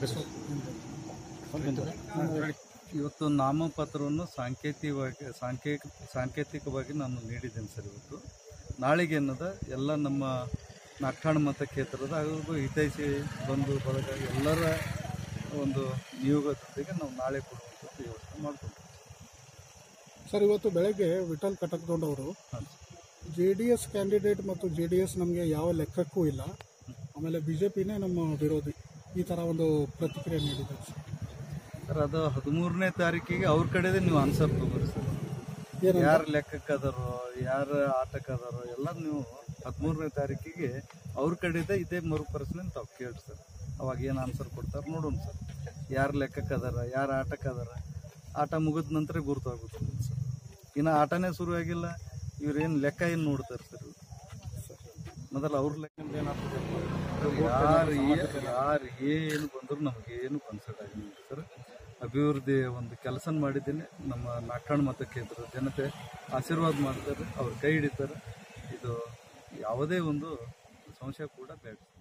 ಇವತ್ತು ನಾಮಪತ್ರವನ್ನು ಸಾಂಕೇತಿಕವಾಗಿ ಸಾಂಕೇತಿಕ ಸಾಂಕೇತಿಕವಾಗಿ ನಾನು ನೀಡಿದ್ದೇನೆ ಸರ್ ಇವತ್ತು ನಾಳೆಗೆ ಅನ್ನೋದ ಎಲ್ಲ ನಮ್ಮ ನಾಕ್ಷಾಣ ಮತಕ್ಷೇತ್ರದ ಹಾಗೂ ಹಿತೈಷಿ ಬಂಧು ಬಳಗ ಎಲ್ಲರ ಒಂದು ನಿಯೋಗದೊಂದಿಗೆ ನಾವು ನಾಳೆ ಕೊಡುವಂಥದ್ದು ವ್ಯವಸ್ಥೆ ಮಾಡ್ಕೊಂಡು ಸರ್ ಇವತ್ತು ಬೆಳಗ್ಗೆ ವಿಠಲ್ ಕಟಕ್ದೊಂಡ್ ಅವರು ಜೆ ಡಿ ಎಸ್ ಕ್ಯಾಂಡಿಡೇಟ್ ಮತ್ತು ಜೆ ಡಿ ಎಸ್ ನಮಗೆ ಯಾವ ಲೆಕ್ಕಕ್ಕೂ ಇಲ್ಲ ಆಮೇಲೆ ಬಿಜೆಪಿನೇ ನಮ್ಮ ವಿರೋಧಿ ಈ ತರ ಒಂದು ಪ್ರತಿಕ್ರಿಯೆ ನೀಡಿದ್ದಾರೆ ಸರ್. ಸರ್ ಅದು ಹದಿಮೂರನೇ ತಾರೀಕಿಗೆ ಅವ್ರ ಕಡೆದೇ ನೀವು ಆನ್ಸರ್ ತಗೋರಿ ಸರ್ ಏನಂತ? ಯಾರು ಲೆಕ್ಕಕ್ಕೆ ಅದಾರೋ ಯಾರ ಆಟಕ್ಕೆ ಅದಾರೋ ಎಲ್ಲ ನೀವು ಹದಿಮೂರನೇ ತಾರೀಕಿಗೆ ಅವ್ರ ಕಡೆದೇ ಇದೇ ಮರುಪರಿಸನೆ ತಾವು ಕೇಳಿ ಸರ್ ಅವಾಗ ಏನು ಆನ್ಸರ್ ಕೊಡ್ತಾರೆ ನೋಡೋಣ ಸರ್ ಯಾರು ಲೆಕ್ಕಕ್ಕೆ ಅದಾರ ಯಾರು ಆಟಕ್ಕೆ ಅದಾರ ಆಟ ಮುಗಿದ ನಂತರ ಗುರುತಾಗುತ್ತೆ ಸರ್ ಇನ್ನು ಆಟನೇ ಶುರು ಆಗಿಲ್ಲ ಇವ್ರೇನು ಲೆಕ್ಕ ಏನು ನೋಡ್ತಾರೆ ಸರ್ ಇವ್ರು ಮೊದಲು ಅವ್ರ ಲೆಕ್ಕ ಯಾರು ಯಾರು ಏನು ಬಂದರೂ ನಮಗೇನು ಕನ್ಸಲ್ಟ್ ಆಗಿಲ್ಲ ಸರ್ ಅಭಿವೃದ್ಧಿ ಒಂದು ಕೆಲಸ ಮಾಡಿದ್ದೀನಿ ನಮ್ಮ ನಾಕಣ ಮತಕ್ಷೇತ್ರದ ಜನತೆ ಆಶೀರ್ವಾದ ಮಾಡ್ತಾರೆ ಅವ್ರ ಕೈ ಹಿಡಿತಾರೆ ಇದು ಯಾವುದೇ ಒಂದು ಸಂಶಯ ಕೂಡ ಬೇಡ